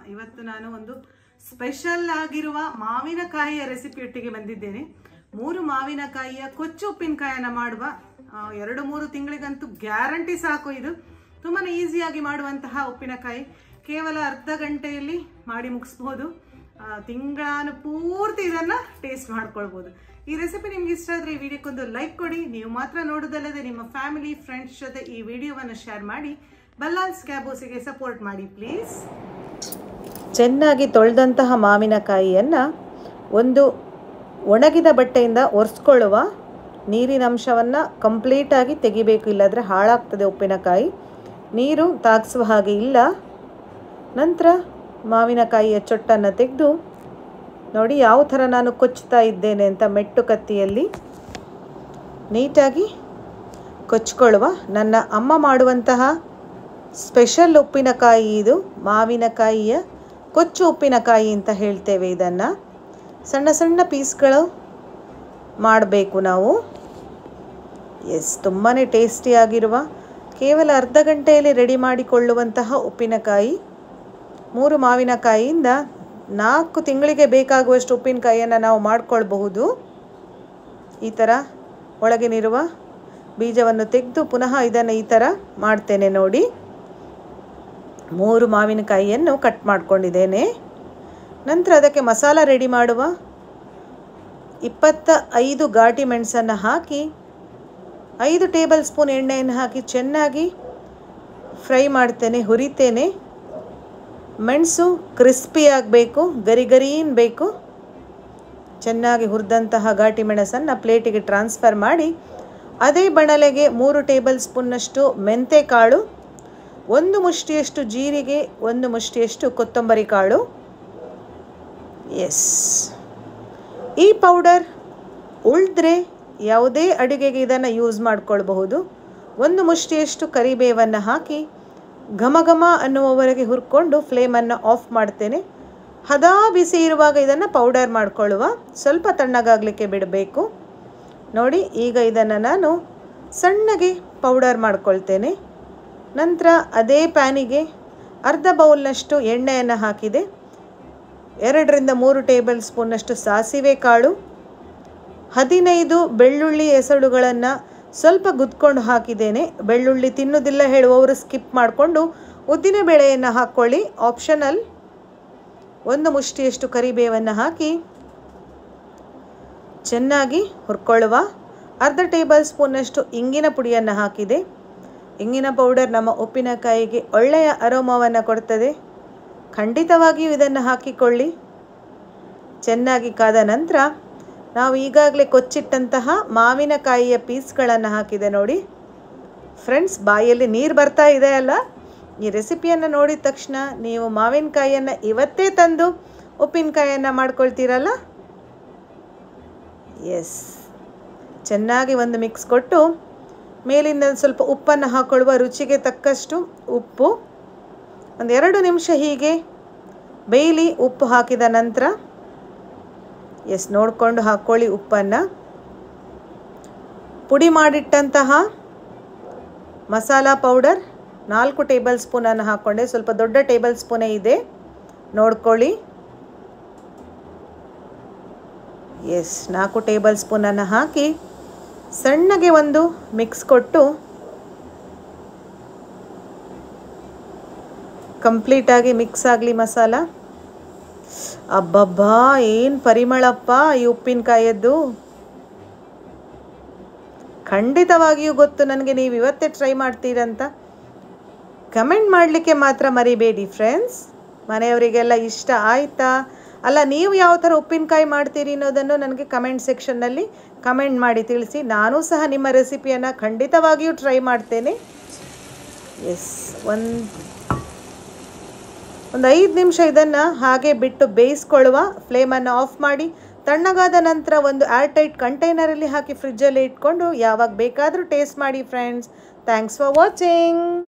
ಇವತ್ತು ನಾನು ಒಂದು ಸ್ಪೆಷಲ್ ಆಗಿರುವ ಮಾವಿನಕಾಯಿಯ ರೆಸಿಪಿಯೊಟ್ಟಿಗೆ ಬಂದಿದ್ದೇನೆ ಮೂರು ಮಾವಿನಕಾಯಿಯ ಕೊಚ್ಚು ಉಪ್ಪಿನಕಾಯಿಯನ್ನ ಮಾಡುವ ಆ, ಎರಡು ಮೂರು ತಿಂಗಳಿಗಂತೂ ಗ್ಯಾರಂಟಿ ಸಾಕು ಇದು ತುಂಬಾನೇ ಈಸಿಯಾಗಿ ಮಾಡುವಂತಹ ಉಪ್ಪಿನಕಾಯಿ ಕೇವಲ ಅರ್ಧ ಗಂಟೆಯಲ್ಲಿ ಮಾಡಿ ಮುಗಿಸ್ಬೋದು ತಿಂಗಳಾನು ಪೂರ್ತಿ ಇದನ್ನ ಟೇಸ್ಟ್ ಮಾಡ್ಕೊಳ್ಬೋದು ಈ ರೆಸಿಪಿ ನಿಮ್ಗೆ ಇಷ್ಟ ಆದ್ರೆ ಈ ವಿಡಿಯೋಕ್ಕೊಂದು ಲೈಕ್ ಕೊಡಿ ನೀವು ಮಾತ್ರ ನೋಡೋದಲ್ಲದೆ ನಿಮ್ಮ ಫ್ಯಾಮಿಲಿ ಫ್ರೆಂಡ್ಸ್ ಜೊತೆ ಈ ವಿಡಿಯೋವನ್ನು ಶೇರ್ ಮಾಡಿ ಬಲ್ಲಾಲ್ಸ್ ಕ್ಯಾಬೋಸಿಗೆ ಸಪೋರ್ಟ್ ಮಾಡಿ ಪ್ಲೀಸ್ ಚೆನ್ನಾಗಿ ತೊಳೆದಂತಹ ಮಾವಿನಕಾಯಿಯನ್ನು ಒಂದು ಒಣಗಿದ ಬಟ್ಟೆಯಿಂದ ಒರೆಸ್ಕೊಳ್ಳುವ ನೀರಿನ ಅಂಶವನ್ನು ಕಂಪ್ಲೀಟಾಗಿ ತೆಗಿಬೇಕು ಇಲ್ಲಾಂದರೆ ಹಾಳಾಗ್ತದೆ ಉಪ್ಪಿನಕಾಯಿ ನೀರು ತಾಗಿಸುವ ಹಾಗೆ ಇಲ್ಲ ನಂತರ ಮಾವಿನಕಾಯಿಯ ಚೊಟ್ಟನ್ನು ತೆಗೆದು ನೋಡಿ ಯಾವ ಥರ ನಾನು ಕೊಚ್ಚುತ್ತಾ ಇದ್ದೇನೆ ಅಂತ ಮೆಟ್ಟು ಕತ್ತಿಯಲ್ಲಿ ನೀಟಾಗಿ ಕೊಚ್ಕೊಳ್ಳುವ ನನ್ನ ಅಮ್ಮ ಮಾಡುವಂತಹ ಸ್ಪೆಷಲ್ ಉಪ್ಪಿನಕಾಯಿ ಇದು ಮಾವಿನಕಾಯಿಯ ಕೊಚ್ಚು ಉಪ್ಪಿನಕಾಯಿ ಅಂತ ಹೇಳ್ತೇವೆ ಇದನ್ನು ಸಣ್ಣ ಸಣ್ಣ ಪೀಸ್ಗಳು ಮಾಡಬೇಕು ನಾವು ಎಸ್ ತುಂಬಾ ಟೇಸ್ಟಿಯಾಗಿರುವ ಕೇವಲ ಅರ್ಧ ಗಂಟೆಯಲ್ಲಿ ರೆಡಿ ಮಾಡಿಕೊಳ್ಳುವಂತಹ ಉಪ್ಪಿನಕಾಯಿ ಮೂರು ಮಾವಿನಕಾಯಿಯಿಂದ ನಾಲ್ಕು ತಿಂಗಳಿಗೆ ಬೇಕಾಗುವಷ್ಟು ಉಪ್ಪಿನಕಾಯಿಯನ್ನು ನಾವು ಮಾಡಿಕೊಳ್ಬಹುದು ಈ ಥರ ಒಳಗಿನಿರುವ ಬೀಜವನ್ನು ತೆಗೆದು ಪುನಃ ಇದನ್ನು ಈ ಥರ ಮಾಡ್ತೇನೆ ನೋಡಿ ಮೂರು ಮಾವಿನಕಾಯಿಯನ್ನು ಕಟ್ ಮಾಡ್ಕೊಂಡಿದ್ದೇನೆ ನಂತರ ಅದಕ್ಕೆ ಮಸಾಲ ರೆಡಿ ಮಾಡುವ ಇಪ್ಪತ್ತ ಐದು ಘಾಟಿ ಮೆಣಸನ್ನು ಹಾಕಿ ಐದು ಟೇಬಲ್ ಸ್ಪೂನ್ ಎಣ್ಣೆಯನ್ನು ಹಾಕಿ ಚೆನ್ನಾಗಿ ಫ್ರೈ ಮಾಡ್ತೇನೆ ಹುರಿತೇನೆ ಮೆಣಸು ಕ್ರಿಸ್ಪಿ ಆಗಬೇಕು ಗರಿ ಗರೀನ್ ಬೇಕು ಚೆನ್ನಾಗಿ ಹುರಿದಂತಹ ಘಾಟಿ ಮೆಣಸನ್ನು ಪ್ಲೇಟಿಗೆ ಟ್ರಾನ್ಸ್ಫರ್ ಮಾಡಿ ಅದೇ ಬಣಲೆಗೆ ಮೂರು ಟೇಬಲ್ ಸ್ಪೂನ್ನಷ್ಟು ಮೆಂತೆ ಕಾಳು ಒಂದು ಮುಷ್ಟಿಯಷ್ಟು ಜೀರಿಗೆ ಒಂದು ಮುಷ್ಟಿಯಷ್ಟು ಕೊತ್ತಂಬರಿ ಕಾಳು ಎಸ್ ಈ ಪೌಡರ್ ಉಳಿದ್ರೆ ಯಾವುದೇ ಅಡುಗೆಗೆ ಇದನ್ನು ಯೂಸ್ ಮಾಡ್ಕೊಳ್ಬಹುದು ಒಂದು ಮುಷ್ಟಿಯಷ್ಟು ಕರಿಬೇವನ್ನು ಹಾಕಿ ಘಮ ಘಮ ಅನ್ನುವವರೆಗೆ ಹುರ್ಕೊಂಡು ಫ್ಲೇಮನ್ನು ಆಫ್ ಮಾಡ್ತೇನೆ ಹದಾ ಬಿಸಿ ಇರುವಾಗ ಇದನ್ನು ಪೌಡರ್ ಮಾಡಿಕೊಳ್ಳುವ ಸ್ವಲ್ಪ ತಣ್ಣಗಾಗಲಿಕ್ಕೆ ಬಿಡಬೇಕು ನೋಡಿ ಈಗ ಇದನ್ನು ನಾನು ಸಣ್ಣಗೆ ಪೌಡರ್ ಮಾಡ್ಕೊಳ್ತೇನೆ ನಂತರ ಅದೇ ಪ್ಯಾನಿಗೆ ಅರ್ಧ ಬೌಲ್ನಷ್ಟು ಎಣ್ಣೆಯನ್ನು ಹಾಕಿದೆ ಎರಡರಿಂದ ಮೂರು ಟೇಬಲ್ ಸ್ಪೂನ್ನಷ್ಟು ಸಾಸಿವೆ ಕಾಳು ಹದಿನೈದು ಬೆಳ್ಳುಳ್ಳಿ ಎಸಳುಗಳನ್ನು ಸ್ವಲ್ಪ ಗುದ್ಕೊಂಡು ಹಾಕಿದ್ದೇನೆ ಬೆಳ್ಳುಳ್ಳಿ ತಿನ್ನೋದಿಲ್ಲ ಹೇಳುವವರು ಸ್ಕಿಪ್ ಮಾಡಿಕೊಂಡು ಉದ್ದಿನ ಬೇಳೆಯನ್ನು ಹಾಕ್ಕೊಳ್ಳಿ ಆಪ್ಷನಲ್ ಒಂದು ಮುಷ್ಟಿಯಷ್ಟು ಕರಿಬೇವನ್ನು ಹಾಕಿ ಚೆನ್ನಾಗಿ ಹುರ್ಕೊಳ್ಳುವ ಅರ್ಧ ಟೇಬಲ್ ಸ್ಪೂನ್ನಷ್ಟು ಇಂಗಿನ ಪುಡಿಯನ್ನು ಹಾಕಿದೆ ಇಂಗಿನ ಪೌಡರ್ ನಮ್ಮ ಉಪ್ಪಿನಕಾಯಿಗೆ ಒಳ್ಳೆಯ ಅರೋಮವನ್ನು ಕೊಡ್ತದೆ ಖಂಡಿತವಾಗಿಯೂ ಇದನ್ನು ಹಾಕಿಕೊಳ್ಳಿ ಚೆನ್ನಾಗಿ ಕಾದ ನಂತರ ನಾವು ಈಗಾಗಲೇ ಕೊಚ್ಚಿಟ್ಟಂತಹ ಮಾವಿನಕಾಯಿಯ ಪೀಸ್ಗಳನ್ನು ಹಾಕಿದೆ ನೋಡಿ ಫ್ರೆಂಡ್ಸ್ ಬಾಯಲ್ಲಿ ನೀರು ಬರ್ತಾ ಇದೆ ಅಲ್ಲ ಈ ರೆಸಿಪಿಯನ್ನು ನೋಡಿದ ತಕ್ಷಣ ನೀವು ಮಾವಿನಕಾಯಿಯನ್ನು ಇವತ್ತೇ ತಂದು ಉಪ್ಪಿನಕಾಯಿಯನ್ನು ಮಾಡ್ಕೊಳ್ತೀರಲ್ಲ ಎಸ್ ಚೆನ್ನಾಗಿ ಒಂದು ಮಿಕ್ಸ್ ಕೊಟ್ಟು ಮೇಲಿಂದ ಸ್ವಲ್ಪ ಉಪ್ಪನ್ನು ಹಾಕೊಳ್ಳುವ ರುಚಿಗೆ ತಕ್ಕಷ್ಟು ಉಪ್ಪು ಒಂದು ಎರಡು ನಿಮಿಷ ಹೀಗೆ ಬೇಯಲಿ ಉಪ್ಪು ಹಾಕಿದ ನಂತರ ಎಸ್ ನೋಡಿಕೊಂಡು ಹಾಕ್ಕೊಳ್ಳಿ ಉಪ್ಪನ್ನು ಪುಡಿ ಮಾಡಿಟ್ಟಂತಹ ಮಸಾಲ ಪೌಡರ್ ನಾಲ್ಕು ಟೇಬಲ್ ಸ್ಪೂನನ್ನು ಹಾಕ್ಕೊಂಡೆ ಸ್ವಲ್ಪ ದೊಡ್ಡ ಟೇಬಲ್ ಸ್ಪೂನೇ ಇದೆ ನೋಡ್ಕೊಳ್ಳಿ ಎಸ್ ನಾಲ್ಕು ಟೇಬಲ್ ಸ್ಪೂನನ್ನು ಹಾಕಿ ಸಣ್ಣಗೆ ಒಂದು ಮಿಕ್ಸ್ ಕೊಟ್ಟು ಕಂಪ್ಲೀಟಾಗಿ ಮಿಕ್ಸ್ ಆಗಲಿ ಮಸಾಲ ಅಬ್ಬಬ್ಬಾ ಏನು ಪರಿಮಳಪ್ಪ ಈ ಉಪ್ಪಿನಕಾಯದ್ದು ಖಂಡಿತವಾಗಿಯೂ ಗೊತ್ತು ನನಗೆ ನೀವು ಇವತ್ತೇ ಟ್ರೈ ಮಾಡ್ತೀರಂತ ಕಮೆಂಟ್ ಮಾಡಲಿಕ್ಕೆ ಮಾತ್ರ ಮರಿಬೇಡಿ ಫ್ರೆಂಡ್ಸ್ ಮನೆಯವರಿಗೆಲ್ಲ ಇಷ್ಟ ಆಯಿತಾ ಅಲ್ಲ ನೀವು ಯಾವ ಥರ ಉಪ್ಪಿನಕಾಯಿ ಮಾಡ್ತೀರಿ ಅನ್ನೋದನ್ನು ನನಗೆ ಕಮೆಂಟ್ ಸೆಕ್ಷನ್ನಲ್ಲಿ ಕಮೆಂಟ್ ಮಾಡಿ ತಿಳಿಸಿ ನಾನು ಸಹ ನಿಮ್ಮ ರೆಸಿಪಿಯನ್ನು ಖಂಡಿತವಾಗಿಯೂ ಟ್ರೈ ಮಾಡ್ತೇನೆ ಎಸ್ ಒಂದು ಒಂದು ಐದು ನಿಮಿಷ ಇದನ್ನು ಹಾಗೆ ಬಿಟ್ಟು ಬೇಯಿಸ್ಕೊಳ್ಳುವ ಫ್ಲೇಮನ್ನು ಆಫ್ ಮಾಡಿ ತಣ್ಣಗಾದ ನಂತರ ಒಂದು ಏರ್ ಟೈಟ್ ಕಂಟೈನರಲ್ಲಿ ಹಾಕಿ ಫ್ರಿಜ್ಜಲ್ಲಿ ಇಟ್ಕೊಂಡು ಯಾವಾಗ ಬೇಕಾದರೂ ಟೇಸ್ಟ್ ಮಾಡಿ ಫ್ರೆಂಡ್ಸ್ ಥ್ಯಾಂಕ್ಸ್ ಫಾರ್ ವಾಚಿಂಗ್